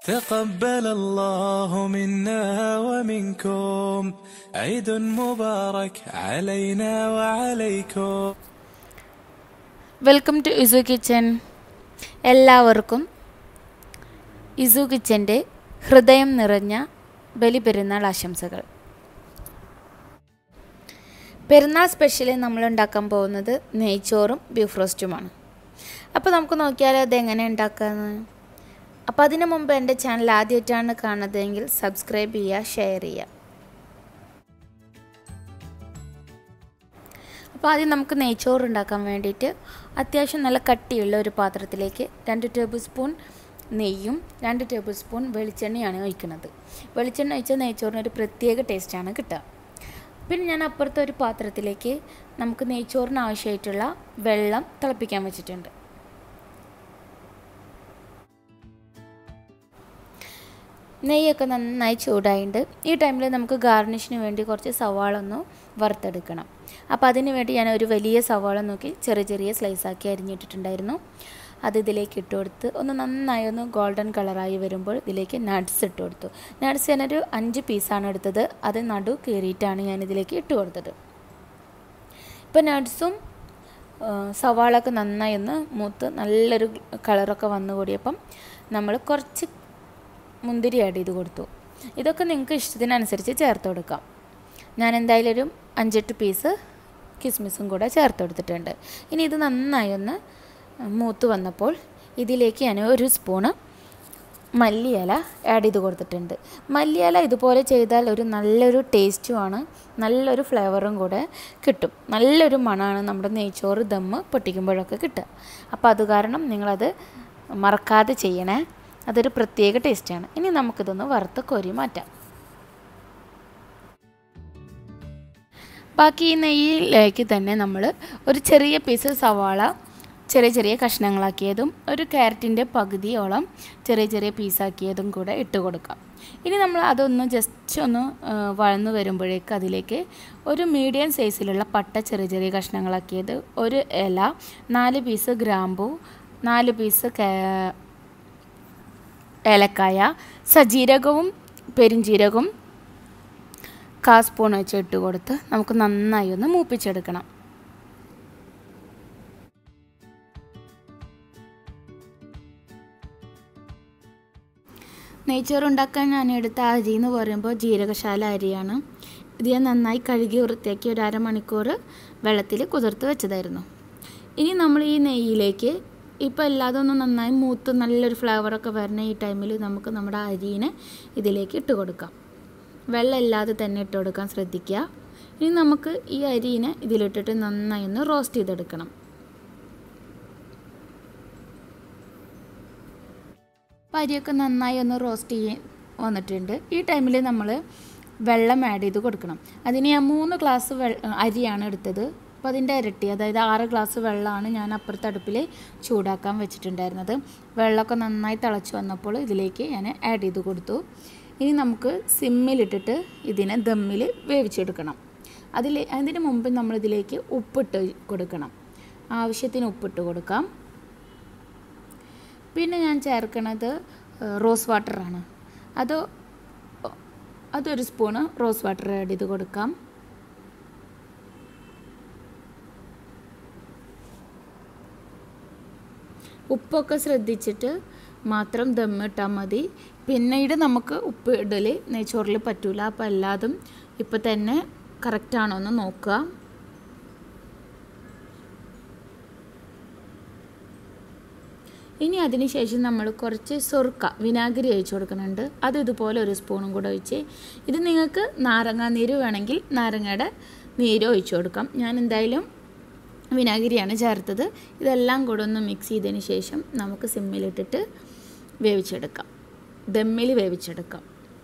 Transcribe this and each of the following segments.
تقبل الله منا ومنكم عيد مبارك علينا وعليكم welcome to ഇസു kitchen എല്ലാവർക്കും ഇസു കിച്ചൻ്റെ ഹൃദയം നിറഞ്ഞ ബലിപെരുന്നാൾ ആശംസകൾ പെരുന്നാൾ സ്പെഷ്യലി നമ്മൾ ഉണ്ടാക്കാൻ പോകുന്നത് നെയ്ച്ചോറും ബീഫ് റോസ്റ്റുമാണ് അപ്പോൾ നമുക്ക് നോക്കിയാലോ അത് എങ്ങനെ ഉണ്ടാക്കാമെന്ന് അപ്പോൾ അതിനു മുമ്പ് എൻ്റെ ചാനൽ ആദ്യമായിട്ടാണ് കാണുന്നതെങ്കിൽ സബ്സ്ക്രൈബ് ചെയ്യുക ഷെയർ ചെയ്യുക അപ്പോൾ ആദ്യം നമുക്ക് നെയ്ച്ചോറ് ഉണ്ടാക്കാൻ വേണ്ടിയിട്ട് അത്യാവശ്യം നല്ല കട്ടിയുള്ള ഒരു പാത്രത്തിലേക്ക് രണ്ട് ടേബിൾ സ്പൂൺ നെയ്യും രണ്ട് ടേബിൾ സ്പൂൺ വെളിച്ചെണ്ണയാണ് ഒഴിക്കുന്നത് വെളിച്ചെണ്ണ ഒഴിച്ച നെയ്ച്ചോറിന് ഒരു പ്രത്യേക ടേസ്റ്റാണ് കിട്ടുക പിന്നെ ഞാൻ അപ്പുറത്തെ ഒരു പാത്രത്തിലേക്ക് നമുക്ക് നെയ്ച്ചോറിന് ആവശ്യമായിട്ടുള്ള വെള്ളം തിളപ്പിക്കാൻ വെച്ചിട്ടുണ്ട് നെയ്യൊക്കെ നന്നായി ചൂടായിട്ടുണ്ട് ഈ ടൈമിൽ നമുക്ക് ഗാർണിഷിന് വേണ്ടി കുറച്ച് സവാള ഒന്ന് വറുത്തെടുക്കണം അപ്പോൾ അതിന് വേണ്ടി ഞാൻ ഒരു വലിയ സവാള നോക്കി ചെറിയ ചെറിയ സ്ലൈസാക്കി അരിഞ്ഞിട്ടിട്ടുണ്ടായിരുന്നു അത് ഇതിലേക്ക് ഇട്ട് കൊടുത്ത് ഒന്ന് നന്നായി ഒന്ന് ഗോൾഡൻ കളറായി വരുമ്പോൾ ഇതിലേക്ക് നട്ട്സ് ഇട്ട് കൊടുത്തു നട്ട്സ് ഞാനൊരു അഞ്ച് പീസാണ് എടുത്തത് അത് നടു കീറിയിട്ടാണ് ഞാൻ ഇതിലേക്ക് ഇട്ട് കൊടുത്തത് ഇപ്പോൾ നട്ട്സും സവാളൊക്കെ നന്നായി ഒന്ന് മൂത്ത് നല്ലൊരു കളറൊക്കെ വന്നു കൂടിയപ്പം നമ്മൾ കുറച്ച് മുന്തിരി ആഡ് ചെയ്ത് കൊടുത്തു ഇതൊക്കെ നിങ്ങൾക്ക് ഇഷ്ടത്തിനനുസരിച്ച് ചേർത്ത് കൊടുക്കാം ഞാൻ എന്തായാലും ഒരു അഞ്ചെട്ട് പീസ് കിസ്മിസും കൂടെ ചേർത്ത് കൊടുത്തിട്ടുണ്ട് ഇനി ഇത് നന്നായി ഒന്ന് മൂത്ത് വന്നപ്പോൾ ഇതിലേക്ക് ഞാൻ ഒരു സ്പൂണ് മല്ലിയില ആഡ് ചെയ്ത് കൊടുത്തിട്ടുണ്ട് മല്ലിയില ഇതുപോലെ ചെയ്താൽ ഒരു നല്ലൊരു ടേസ്റ്റുമാണ് നല്ലൊരു ഫ്ലേവറും കൂടെ കിട്ടും നല്ലൊരു മണമാണ് നമ്മുടെ നെയ്ച്ചോറ് ദമ്മ് പൊട്ടിക്കുമ്പോഴൊക്കെ കിട്ടുക അപ്പോൾ അത് കാരണം നിങ്ങളത് മറക്കാതെ ചെയ്യണേ അതൊരു പ്രത്യേക ടേസ്റ്റാണ് ഇനി നമുക്കിതൊന്ന് വറുത്ത് കോരി മാറ്റാം ബാക്കി ഈ നെയ്യിലേക്ക് തന്നെ നമ്മൾ ഒരു ചെറിയ പീസ് സവാള ചെറിയ ചെറിയ കഷ്ണങ്ങളാക്കിയതും ഒരു ക്യാരറ്റിൻ്റെ പകുതിയോളം ചെറിയ ചെറിയ പീസാക്കിയതും കൂടെ ഇട്ട് കൊടുക്കാം ഇനി നമ്മൾ അതൊന്ന് ജസ്റ്റ് ഒന്ന് വഴന്നു വരുമ്പോഴേക്ക് അതിലേക്ക് ഒരു മീഡിയം സൈസിലുള്ള പട്ട ചെറിയ ചെറിയ കഷ്ണങ്ങളാക്കിയത് ഒരു ഇല നാല് പീസ് ഗ്രാമ്പു നാല് പീസ് ഏലക്കായ സജീരകവും പെരിഞ്ജീരകവും കാ സ്പൂൺ വെച്ച് ഇട്ട് കൊടുത്ത് നമുക്ക് നന്നായി ഒന്ന് മൂപ്പിച്ചെടുക്കണം നെയ്ച്ചോറ് ഉണ്ടാക്കാൻ ഞാൻ എടുത്ത അരി എന്ന് പറയുമ്പോൾ ജീരകശാല അരിയാണ് ഇത് ഞാൻ നന്നായി കഴുകി വൃത്തിയാക്കി ഒരു അരമണിക്കൂർ വെള്ളത്തിൽ കുതിർത്ത് വെച്ചതായിരുന്നു ഇനി നമ്മൾ ഈ നെയ്യിലേക്ക് ഇപ്പോൾ എല്ലാതും ഒന്ന് നന്നായി മൂത്ത് നല്ലൊരു ഫ്ലേവറൊക്കെ വരുന്ന ഈ ടൈമിൽ നമുക്ക് നമ്മുടെ അരിനെ ഇതിലേക്ക് ഇട്ട് കൊടുക്കാം വെള്ളം ഇല്ലാതെ തന്നെ ഇട്ട് കൊടുക്കാൻ ശ്രദ്ധിക്കുക ഇനി നമുക്ക് ഈ അരിനെ ഇതിലിട്ടിട്ട് നന്നായി ഒന്ന് റോസ്റ്റ് ചെയ്തെടുക്കണം അപ്പോൾ അരിയൊക്കെ നന്നായി ഒന്ന് റോസ്റ്റ് ചെയ്യാൻ വന്നിട്ടുണ്ട് ഈ ടൈമിൽ നമ്മൾ വെള്ളം ആഡ് ചെയ്ത് കൊടുക്കണം അതിന് ഞാൻ മൂന്ന് ഗ്ലാസ് വെ അരിയാണ് എടുത്തത് അപ്പോൾ അതിൻ്റെ ഇരട്ടി അതായത് ആറ് ഗ്ലാസ് വെള്ളമാണ് ഞാൻ അപ്പുറത്തെ അടുപ്പിൽ ചൂടാക്കാൻ വെച്ചിട്ടുണ്ടായിരുന്നത് വെള്ളമൊക്കെ നന്നായി തിളച്ച് വന്നപ്പോൾ ഇതിലേക്ക് ഞാൻ ആഡ് ചെയ്ത് കൊടുത്തു ഇനി നമുക്ക് സിമ്മിലിട്ടിട്ട് ഇതിനെ ദമ്മിൽ വേവിച്ചെടുക്കണം അതിൽ അതിന് മുമ്പ് നമ്മളിതിലേക്ക് ഉപ്പിട്ട് കൊടുക്കണം ആവശ്യത്തിന് ഉപ്പിട്ട് കൊടുക്കാം പിന്നെ ഞാൻ ചേർക്കണത് റോസ് വാട്ടറാണ് അത് അതൊരു സ്പൂണ് റോസ് വാട്ടർ ആഡ് ചെയ്ത് കൊടുക്കാം ഉപ്പൊക്കെ ശ്രദ്ധിച്ചിട്ട് മാത്രം ദമ്മിട്ടാൽ മതി പിന്നീട് നമുക്ക് ഉപ്പ് ഇടൽ നെയ്ച്ചോറിൽ പറ്റൂല അപ്പോൾ എല്ലാതും ഇപ്പം തന്നെ കറക്റ്റാണോ എന്ന് നോക്കുക ഇനി അതിന് ശേഷം നമ്മൾ കുറച്ച് സൊറുക്ക വിനാഗിരി ഒഴിച്ച് കൊടുക്കുന്നുണ്ട് അത് ഇതുപോലെ ഒരു സ്പൂണും കൂടെ ഒഴിച്ച് ഇത് നിങ്ങൾക്ക് നാരങ്ങ നീര് വേണമെങ്കിൽ നാരങ്ങയുടെ നീര് ഒഴിച്ചു കൊടുക്കാം ഞാൻ എന്തായാലും വിനാഗിരിയാണ് ചേർത്തത് ഇതെല്ലാം കൂടെ ഒന്ന് മിക്സ് ചെയ്തതിന് ശേഷം നമുക്ക് സിമ്മിലിട്ടിട്ട് വേവിച്ചെടുക്കാം ദമ്മിൽ വേവിച്ചെടുക്കാം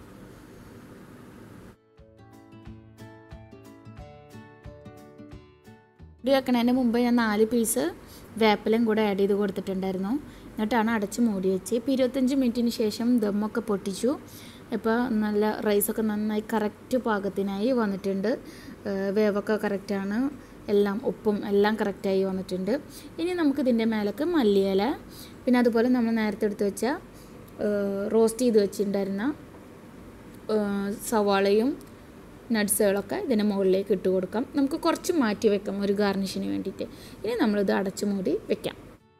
ഇത് വെക്കണതിന് മുമ്പ് ഞാൻ നാല് പീസ് വേപ്പിലും കൂടെ ആഡ് ചെയ്ത് കൊടുത്തിട്ടുണ്ടായിരുന്നു എന്നിട്ടാണ് അടച്ച് മൂടി വെച്ച് ഇപ്പോൾ ഇരുപത്തഞ്ച് മിനിറ്റിന് ശേഷം ദമ്മൊക്കെ പൊട്ടിച്ചു ഇപ്പോൾ നല്ല റൈസൊക്കെ നന്നായി കറക്റ്റ് പാകത്തിനായി വന്നിട്ടുണ്ട് വേവൊക്കെ കറക്റ്റാണ് എല്ലാം ഉപ്പും എല്ലാം കറക്റ്റായി വന്നിട്ടുണ്ട് ഇനി നമുക്ക് ഇതിൻ്റെ മേലേക്ക് മല്ലിയില പിന്നെ അതുപോലെ നമ്മൾ നേരത്തെ എടുത്ത് വെച്ച റോസ്റ്റ് ചെയ്ത് വെച്ചിട്ടുണ്ടായിരുന്ന സവാളയും നട്ട്സുകളൊക്കെ ഇതിൻ്റെ മുകളിലേക്ക് ഇട്ട് കൊടുക്കാം നമുക്ക് കുറച്ച് മാറ്റി വെക്കാം ഒരു ഗാർണിഷിന് വേണ്ടിയിട്ട് ഇനി നമ്മളിത് അടച്ചു മൂടി വെക്കാം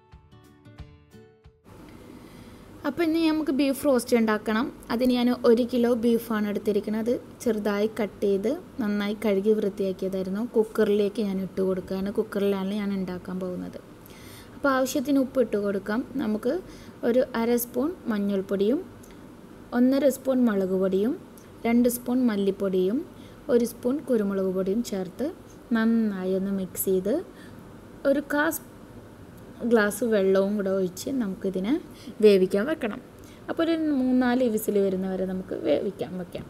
അപ്പോൾ ഇനി നമുക്ക് ബീഫ് റോസ്റ്റ് ഉണ്ടാക്കണം അതിന് ഞാൻ ഒരു കിലോ ബീഫാണ് എടുത്തിരിക്കുന്നത് ചെറുതായി കട്ട് ചെയ്ത് നന്നായി കഴുകി വൃത്തിയാക്കിയതായിരുന്നു കുക്കറിലേക്ക് ഞാൻ ഇട്ട് കൊടുക്കുകയാണ് കുക്കറിലാണ് ഞാൻ ഉണ്ടാക്കാൻ പോകുന്നത് അപ്പോൾ ആവശ്യത്തിന് ഉപ്പ് ഇട്ട് കൊടുക്കാം നമുക്ക് ഒരു അര സ്പൂൺ മഞ്ഞൾപ്പൊടിയും ഒന്നര സ്പൂൺ മുളക് പൊടിയും രണ്ട് സ്പൂൺ മല്ലിപ്പൊടിയും ഒരു സ്പൂൺ കുരുമുളക് പൊടിയും ചേർത്ത് നന്നായി ഒന്ന് മിക്സ് ചെയ്ത് ഒരു കാസ് ഗ്ലാസ് വെള്ളവും കൂടെ ഒഴിച്ച് നമുക്കിതിനെ വേവിക്കാൻ വെക്കണം അപ്പോൾ ഒരു മൂന്നാല് വിസിൽ വരുന്നവരെ നമുക്ക് വേവിക്കാൻ വെക്കാം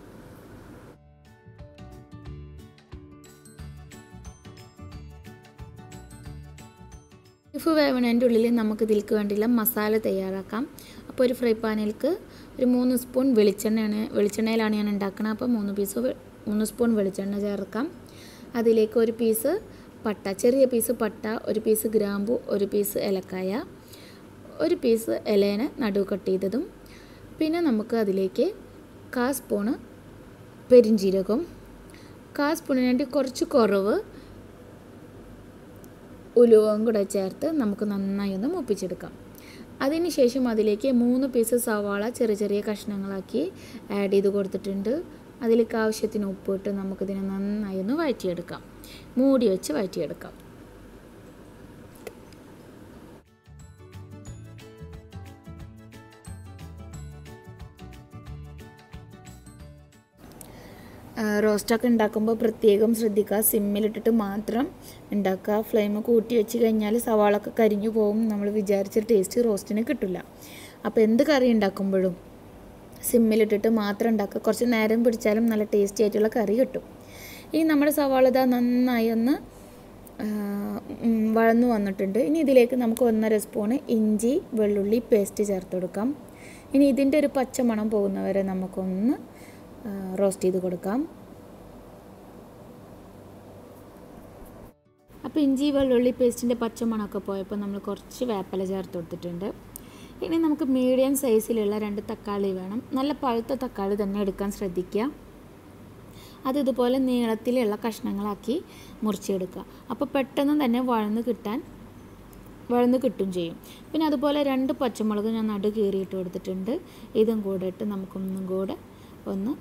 ബീഫ് വേവണതിൻ്റെ ഉള്ളിൽ നമുക്ക് ഇതിലേക്ക് വേണ്ടിയുള്ള മസാല തയ്യാറാക്കാം അപ്പോൾ ഒരു ഫ്രൈ പാനിലേക്ക് ഒരു മൂന്ന് സ്പൂൺ വെളിച്ചെണ്ണയാണ് വെളിച്ചെണ്ണയിലാണ് ഞാൻ ഉണ്ടാക്കുന്നത് അപ്പോൾ മൂന്ന് പീസ് മൂന്ന് സ്പൂൺ വെളിച്ചെണ്ണ ചേർക്കാം അതിലേക്ക് ഒരു പീസ് പട്ട ചെറിയ പീസ് പട്ട ഒരു പീസ് ഗ്രാമ്പു ഒരു പീസ് ഏലക്കായ ഒരു പീസ് ഇലേന നടുവ് കട്ട് ചെയ്തതും പിന്നെ നമുക്ക് അതിലേക്ക് കാ സ്പൂണ് പെരിഞ്ജീരകം കാ സ്പൂണിന് വേണ്ടി കുറച്ച് കുറവ് ഉലുവയും കൂടെ ചേർത്ത് നമുക്ക് നന്നായി ഒന്ന് മൂപ്പിച്ചെടുക്കാം അതിനുശേഷം അതിലേക്ക് മൂന്ന് പീസ് സവാള ചെറിയ ചെറിയ കഷ്ണങ്ങളാക്കി ആഡ് ചെയ്ത് കൊടുത്തിട്ടുണ്ട് അതിലേക്ക് ആവശ്യത്തിന് ഉപ്പിട്ട് നമുക്കിതിനെ നന്നായി ഒന്ന് വഴറ്റിയെടുക്കാം മൂടി വെച്ച് വഴറ്റിയെടുക്കാം റോസ്റ്റൊക്കെ ഉണ്ടാക്കുമ്പോൾ പ്രത്യേകം ശ്രദ്ധിക്കുക സിമ്മിലിട്ടിട്ട് മാത്രം ഉണ്ടാക്കുക ഫ്ലെയിം കൂട്ടി വെച്ച് കഴിഞ്ഞാൽ സവാളൊക്കെ കരിഞ്ഞു പോകും നമ്മൾ വിചാരിച്ച ടേസ്റ്റ് റോസ്റ്റിന് കിട്ടില്ല അപ്പോൾ എന്ത് കറി ഉണ്ടാക്കുമ്പോഴും സിമ്മിലിട്ടിട്ട് മാത്രം ഉണ്ടാക്കുക കുറച്ച് നേരം പിടിച്ചാലും നല്ല ടേസ്റ്റി ആയിട്ടുള്ള കറി കിട്ടും ഇനി നമ്മുടെ സവാള ഇതാ നന്നായി ഒന്ന് വഴന്നു വന്നിട്ടുണ്ട് ഇനി ഇതിലേക്ക് നമുക്ക് ഒന്നര സ്പൂണ് ഇഞ്ചി വെള്ളുള്ളി പേസ്റ്റ് ചേർത്ത് കൊടുക്കാം ഇനി ഇതിൻ്റെ ഒരു പച്ചമണം പോകുന്നവരെ നമുക്കൊന്ന് റോസ്റ്റ് ചെയ്ത് കൊടുക്കാം അപ്പോൾ ഇഞ്ചി വെള്ളുള്ളി പേസ്റ്റിൻ്റെ പച്ചമണമൊക്കെ പോയപ്പോൾ നമ്മൾ കുറച്ച് വേപ്പില ചേർത്ത് കൊടുത്തിട്ടുണ്ട് ഇനി നമുക്ക് മീഡിയം സൈസിലുള്ള രണ്ട് തക്കാളി വേണം നല്ല പഴുത്ത തക്കാളി തന്നെ എടുക്കാൻ ശ്രദ്ധിക്കുക അത് ഇതുപോലെ നീളത്തിലുള്ള കഷ്ണങ്ങളാക്കി മുറിച്ചെടുക്കുക അപ്പോൾ പെട്ടെന്ന് തന്നെ വഴന്ന് കിട്ടാൻ വഴന്ന് കിട്ടും ചെയ്യും പിന്നെ അതുപോലെ രണ്ട് പച്ചമുളക് ഞാൻ നടു കീറിയിട്ട് കൊടുത്തിട്ടുണ്ട് ഇതും കൂടെ ഇട്ട് നമുക്കൊന്നും കൂടെ ഒന്ന്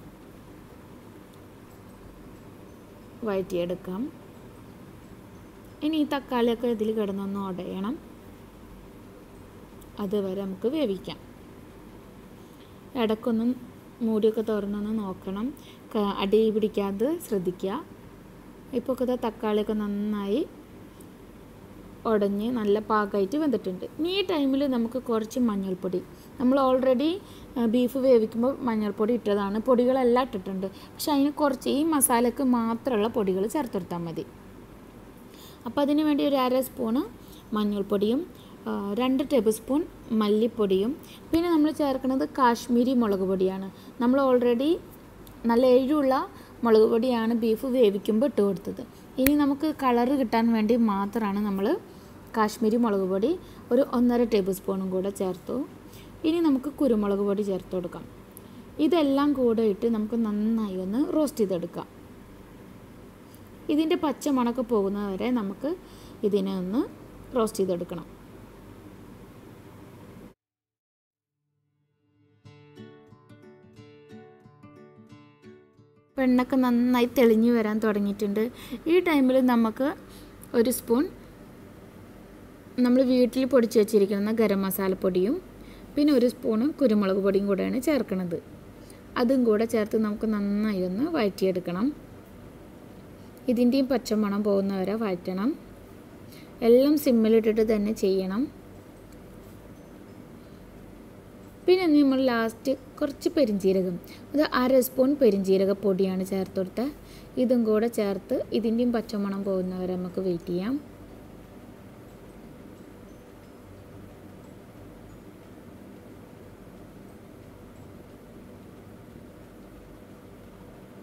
വഴറ്റിയെടുക്കാം ഇനി ഈ തക്കാളിയൊക്കെ ഇതിൽ കിടന്നൊന്ന് ഉടയണം അതുവരെ നമുക്ക് വേവിക്കാം ഇടയ്ക്കൊന്നും മൂടിയൊക്കെ തുറന്നൊന്ന് നോക്കണം അടി പിടിക്കാതെ ശ്രദ്ധിക്കുക ഇപ്പോൾ ഒക്കെ തക്കാളിയൊക്കെ നന്നായി ഉടഞ്ഞ് നല്ല പാകമായിട്ട് വെന്തിട്ടുണ്ട് ഇനി ഈ ടൈമിൽ നമുക്ക് കുറച്ച് മഞ്ഞൾപ്പൊടി നമ്മൾ ഓൾറെഡി ബീഫ് വേവിക്കുമ്പോൾ മഞ്ഞൾപ്പൊടി ഇട്ടതാണ് പൊടികളെല്ലാം ഇട്ടിട്ടുണ്ട് പക്ഷെ അതിന് കുറച്ച് ഈ മസാലയ്ക്ക് മാത്രമുള്ള പൊടികൾ ചേർത്തെടുത്താൽ മതി അപ്പോൾ അതിന് വേണ്ടി ഒരു അര സ്പൂണ് മഞ്ഞൾപ്പൊടിയും രണ്ട് ടേബിൾ സ്പൂൺ മല്ലിപ്പൊടിയും പിന്നെ നമ്മൾ ചേർക്കുന്നത് കാശ്മീരി മുളക് പൊടിയാണ് നമ്മൾ ഓൾറെഡി നല്ല എരിവുള്ള മുളക് പൊടിയാണ് ബീഫ് വേവിക്കുമ്പോൾ ഇട്ട് കൊടുത്തത് ഇനി നമുക്ക് കളറ് കിട്ടാൻ വേണ്ടി മാത്രമാണ് നമ്മൾ കാശ്മീരി മുളക് പൊടി ഒരു ഒന്നര ടേബിൾ സ്പൂണും കൂടെ ചേർത്തു ഇനി നമുക്ക് കുരുമുളക് പൊടി ചേർത്ത് കൊടുക്കാം ഇതെല്ലാം കൂടെ ഇട്ട് നമുക്ക് നന്നായി ഒന്ന് റോസ്റ്റ് ചെയ്തെടുക്കാം ഇതിൻ്റെ പച്ച മണക്ക് പോകുന്നവരെ നമുക്ക് ഇതിനെ ഒന്ന് റോസ്റ്റ് ചെയ്തെടുക്കണം വെണ്ണൊക്കെ നന്നായി തെളിഞ്ഞു വരാൻ തുടങ്ങിയിട്ടുണ്ട് ഈ ടൈമിൽ നമുക്ക് ഒരു സ്പൂൺ നമ്മൾ വീട്ടിൽ പൊടിച്ച് വെച്ചിരിക്കുന്ന ഗരം മസാലപ്പൊടിയും പിന്നെ ഒരു സ്പൂണ് കുരുമുളക് പൊടിയും കൂടെയാണ് ചേർക്കുന്നത് അതും കൂടെ ചേർത്ത് നമുക്ക് നന്നായി ഒന്ന് വഴറ്റിയെടുക്കണം ഇതിൻ്റെയും പച്ചമണം പോകുന്നവരെ വഴറ്റണം എല്ലാം സിമ്മിലിട്ടിട്ട് തന്നെ ചെയ്യണം പിന്നെ നമ്മൾ ലാസ്റ്റ് കുറച്ച് പെരിഞ്ജീരകം അത് അര സ്പൂൺ പെരിഞ്ജീരക പൊടിയാണ് ചേർത്ത് കൊടുത്തത് ഇതും കൂടെ ചേർത്ത് ഇതിൻ്റെയും പച്ചമണം പോകുന്നവരെ നമുക്ക് വെയിറ്റ് ചെയ്യാം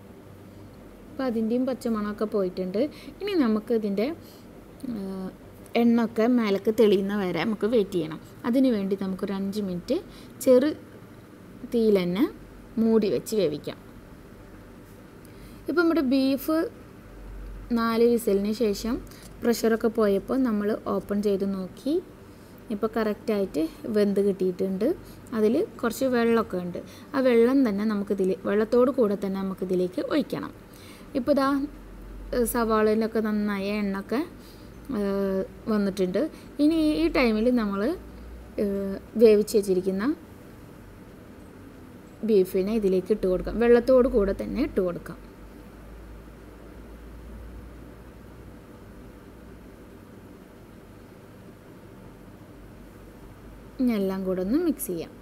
അപ്പോൾ അതിൻ്റെയും പച്ചമണമൊക്കെ പോയിട്ടുണ്ട് ഇനി നമുക്ക് ഇതിൻ്റെ എണ്ണൊക്കെ മേലേക്ക് തെളിയുന്ന വരെ നമുക്ക് വെയിറ്റ് ചെയ്യണം അതിന് വേണ്ടി നമുക്കൊരു അഞ്ച് മിനിറ്റ് ചെറു തീയിൽ തന്നെ മൂടി വെച്ച് വേവിക്കാം ഇപ്പം നമ്മുടെ ബീഫ് നാല് വിസലിന് ശേഷം പ്രഷറൊക്കെ പോയപ്പോൾ നമ്മൾ ഓപ്പൺ ചെയ്ത് നോക്കി ഇപ്പോൾ കറക്റ്റായിട്ട് വെന്ത് കിട്ടിയിട്ടുണ്ട് അതിൽ കുറച്ച് വെള്ളമൊക്കെ ഉണ്ട് ആ വെള്ളം തന്നെ നമുക്കിതിൽ വെള്ളത്തോട് കൂടെ തന്നെ നമുക്കിതിലേക്ക് ഒഴിക്കണം ഇപ്പോൾ ഇതാ സവാളിലൊക്കെ നന്നായ എണ്ണൊക്കെ വന്നിട്ടുണ്ട് ഇനി ഈ ടൈമിൽ നമ്മൾ വേവിച്ച് വെച്ചിരിക്കുന്ന ബീഫിനെ ഇതിലേക്ക് ഇട്ട് കൊടുക്കാം വെള്ളത്തോട് കൂടെ തന്നെ ഇട്ട് കൊടുക്കാം ഇനി എല്ലാം കൂടെ ഒന്ന് മിക്സ് ചെയ്യാം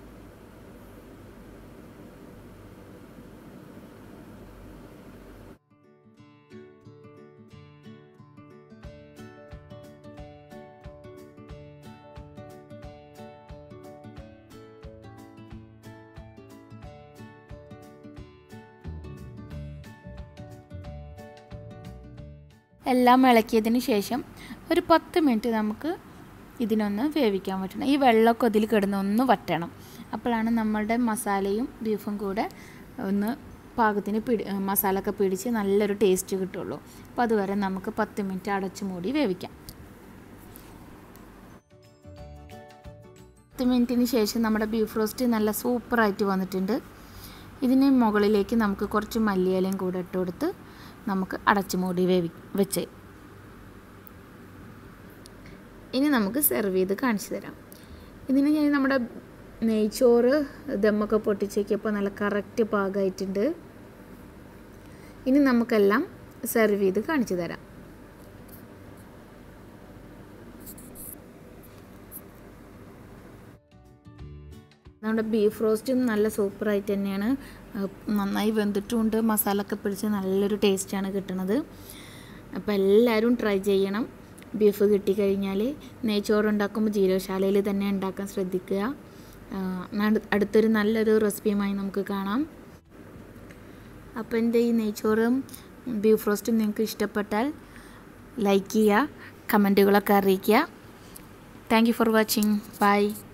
എല്ലാം ഇളക്കിയതിന് ശേഷം ഒരു പത്ത് മിനിറ്റ് നമുക്ക് ഇതിനൊന്ന് വേവിക്കാൻ പറ്റണം ഈ വെള്ളമൊക്കെ അതിൽ കിടന്ന് ഒന്ന് വറ്റണം അപ്പോഴാണ് നമ്മളുടെ മസാലയും ബീഫും കൂടെ ഒന്ന് പാകത്തിന് പിടി മസാല ഒക്കെ പിടിച്ച് നല്ലൊരു ടേസ്റ്റ് കിട്ടുള്ളൂ അപ്പോൾ അതുവരെ നമുക്ക് പത്ത് മിനിറ്റ് അടച്ചു മൂടി വേവിക്കാം പത്ത് മിനിറ്റിന് ശേഷം നമ്മുടെ ബീഫ് റോസ്റ്റ് നല്ല സൂപ്പറായിട്ട് വന്നിട്ടുണ്ട് ഇതിന് മുകളിലേക്ക് നമുക്ക് കുറച്ച് മല്ലിയിലയും കൂടെ ഇട്ട് കൊടുത്ത് നമുക്ക് അടച്ചു മൂടി വേവി വെച്ച് ഇനി നമുക്ക് സെർവ് ചെയ്ത് കാണിച്ചു തരാം ഇതിന് ഞാൻ നമ്മുടെ നെയ്ച്ചോറ് ദമ്മൊക്കെ പൊട്ടിച്ചേക്കിയപ്പോൾ നല്ല കറക്റ്റ് പാകമായിട്ടുണ്ട് ഇനി നമുക്കെല്ലാം സെർവ് ചെയ്ത് കാണിച്ചു തരാം നമ്മുടെ ബീഫ് റോസ്റ്റും നല്ല സൂപ്പറായിട്ട് തന്നെയാണ് നന്നായി വെന്തിട്ടുമുണ്ട് മസാല ഒക്കെ പിടിച്ച് നല്ലൊരു ടേസ്റ്റാണ് കിട്ടുന്നത് അപ്പോൾ എല്ലാവരും ട്രൈ ചെയ്യണം ബീഫ് കിട്ടിക്കഴിഞ്ഞാൽ നെയ്ച്ചോറ് ഉണ്ടാക്കുമ്പോൾ ജീരകശാലയിൽ തന്നെ ഉണ്ടാക്കാൻ ശ്രദ്ധിക്കുക അടുത്തൊരു നല്ലൊരു റെസിപ്പിയുമായി നമുക്ക് കാണാം അപ്പോൾ എൻ്റെ ഈ നെയ്ച്ചോറും ബീഫ് റോസ്റ്റും നിങ്ങൾക്ക് ഇഷ്ടപ്പെട്ടാൽ ലൈക്ക് ചെയ്യുക കമൻറ്റുകളൊക്കെ അറിയിക്കുക thank you for watching by